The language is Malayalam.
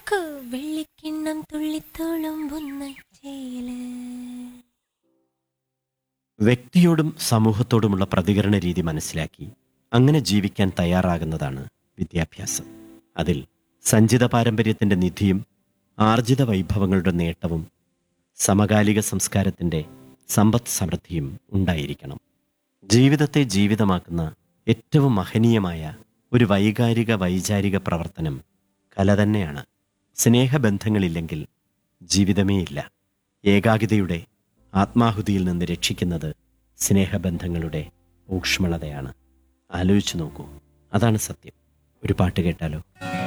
കുക്കു വെള്ളിക്കിണ്ണം തുള്ളിത്തോളുമ്പുന്ന ചേല് വ്യക്തിയോടും സമൂഹത്തോടുമുള്ള പ്രതികരണ രീതി മനസ്സിലാക്കി അങ്ങനെ ജീവിക്കാൻ തയ്യാറാകുന്നതാണ് വിദ്യാഭ്യാസം അതിൽ സഞ്ചിത പാരമ്പര്യത്തിൻ്റെ നിധിയും ആർജിത വൈഭവങ്ങളുടെ നേട്ടവും സമകാലിക സംസ്കാരത്തിൻ്റെ സമ്പദ് സമൃദ്ധിയും ഉണ്ടായിരിക്കണം ജീവിതത്തെ ജീവിതമാക്കുന്ന ഏറ്റവും മഹനീയമായ ഒരു വൈകാരിക വൈചാരിക പ്രവർത്തനം കല തന്നെയാണ് സ്നേഹബന്ധങ്ങളില്ലെങ്കിൽ ജീവിതമേ ഇല്ല ഏകാകിതയുടെ ആത്മാഹുതിയിൽ നിന്ന് രക്ഷിക്കുന്നത് സ്നേഹബന്ധങ്ങളുടെ ഊക്ഷ്മളതയാണ് ആലോചിച്ചു നോക്കൂ അതാണ് സത്യം ഒരു പാട്ട് കേട്ടാലോ